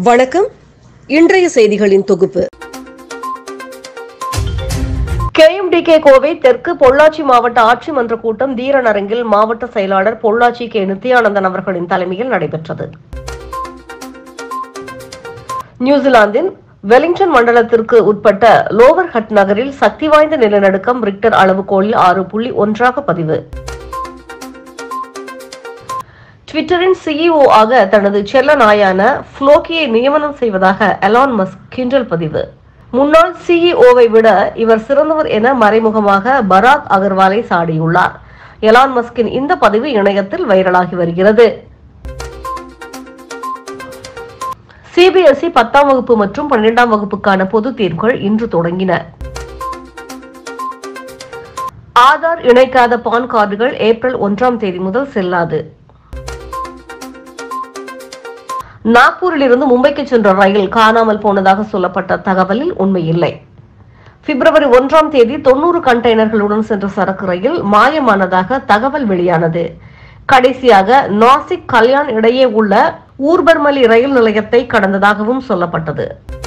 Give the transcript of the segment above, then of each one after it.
வணக்கம் இன்றைய செய்திகளின் தொகுப்பு கேஎம்டிகே கோவை தெற்கு பொள்ளாச்சி மாவட்ட ஆட்சி மன்ற கூட்டம் தீரன் அரங்கில் மாவட்ட செயலாளர் பொள்ளாச்சி கே நித்யானந்தன் அவர்களின் தலைமையில் நடைபெற்றது நியூசிலாந்தின் வெலிங்டன் மண்டலத்திற்கு உட்பட்ட லோவர் ஹட் நகரில் சக்தி வாய்ந்த நிலநடுக்கம் ரிக்டர் அளவுகோலில் ஆறு புள்ளி ஒன்றாக பதிவு ட்விட்டரின் சிஇஓ ஆக தனது செல்ல நாயான ஃப்ளோக்கியை நியமனம் செய்வதாக எலான் மஸ்க் கிண்டல் பதிவு முன்னாள் சிஇஓவை விட இவர் சிறந்தவர் என மறைமுகமாக பராக் அகர்வாலை சாடியுள்ளார் எலான் மஸ்கின் இந்த பதிவு இணையத்தில் வைரலாகி வருகிறது சிபிஎஸ்இ பத்தாம் வகுப்பு மற்றும் பன்னிரெண்டாம் வகுப்புக்கான பொதுத் தேர்வுகள் இன்று தொடங்கின ஆதார் இணைக்காத பான் கார்டுகள் ஏப்ரல் ஒன்றாம் தேதி முதல் செல்லாது நாக்பூரில் இருந்து மும்பைக்கு சென்ற ரயில் காணாமல் போனதாக சொல்லப்பட்ட தகவலில் உண்மையில்லை பிப்ரவரி ஒன்றாம் தேதி தொன்னூறு கண்டெய்னர்களுடன் சென்ற சரக்கு ரயில் மாயமானதாக தகவல் வெளியானது கடைசியாக நாசிக் கல்யாண் இடையே உள்ள ஊர்பர்மலி ரயில் நிலையத்தை கடந்ததாகவும் சொல்லப்பட்டது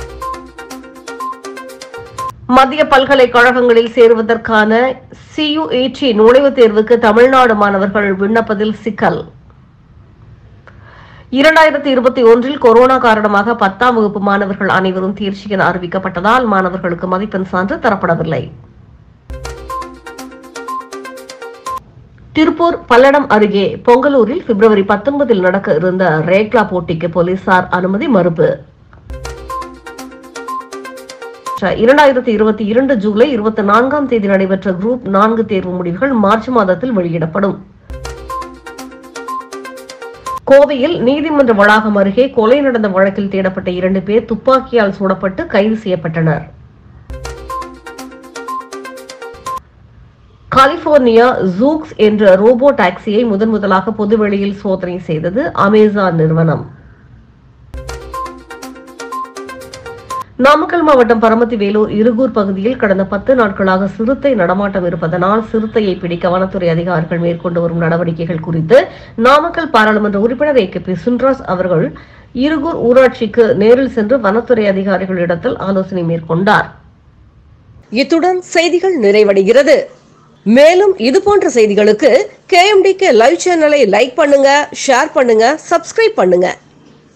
மத்திய பல்கலைக்கழகங்களில் சேருவதற்கான சியுஏடி நுழைவுத் தேர்வுக்கு தமிழ்நாடு மாணவர்கள் விண்ணப்பத்தில் சிக்கல் இரண்டாயிரத்தி இருபத்தி ஒன்றில் கொரோனா காரணமாக பத்தாம் வகுப்பு மாணவர்கள் அனைவரும் தேர்ச்சி என அறிவிக்கப்பட்டதால் மாணவர்களுக்கு மதிப்பெண் சான்று தரப்படவில்லை திருப்பூர் பல்லடம் அருகே பொங்கலூரில் பிப்ரவரி பத்தொன்பதில் நடக்க இருந்த ரேக்லா போட்டிக்கு போலீசார் அனுமதி மறுப்பு இரண்டாயிரத்தி இருபத்தி இரண்டு ஜூலை இருபத்தி நான்காம் தேதி நடைபெற்ற குரூப் நான்கு தேர்வு முடிவுகள் மார்ச் மாதத்தில் வெளியிடப்படும் கோவையில் நீதிமன்ற வளாகம் அருகே கொலை நடந்த வழக்கில் தேடப்பட்ட இரண்டு பேர் துப்பாக்கியால் சுடப்பட்டு கைது செய்யப்பட்டனர் கலிபோர்னியா ஜூக்ஸ் என்ற ரோபோ டாக்ஸியை முதன் முதலாக பொதுவெளியில் சோதனை செய்தது அமேசான் நிறுவனம் நாமக்கல் மாவட்டம் பரமத்தி வேலூர் இருகூர் பகுதியில் கடந்த பத்து நாட்களாக சிறுத்தை நடமாட்டம் இருப்பதனால் சிறுத்தையை பிடிக்க வனத்துறை அதிகாரிகள் மேற்கொண்டு வரும் நடவடிக்கைகள் குறித்து நாமக்கல் பாராளுமன்ற உறுப்பினர் ஏ கே பி சுன்ராஸ் அவர்கள் இருகூர் ஊராட்சிக்கு நேரில் சென்று வனத்துறை அதிகாரிகளிடத்தில் ஆலோசனை மேற்கொண்டார் இத்துடன் செய்திகள் நிறைவடைகிறது மேலும் இது போன்ற செய்திகளுக்கு கேஎம்டிகே லைவ் சேனலை லைக் பண்ணுங்க ஷேர் பண்ணுங்க சப்ஸ்கிரைப் பண்ணுங்க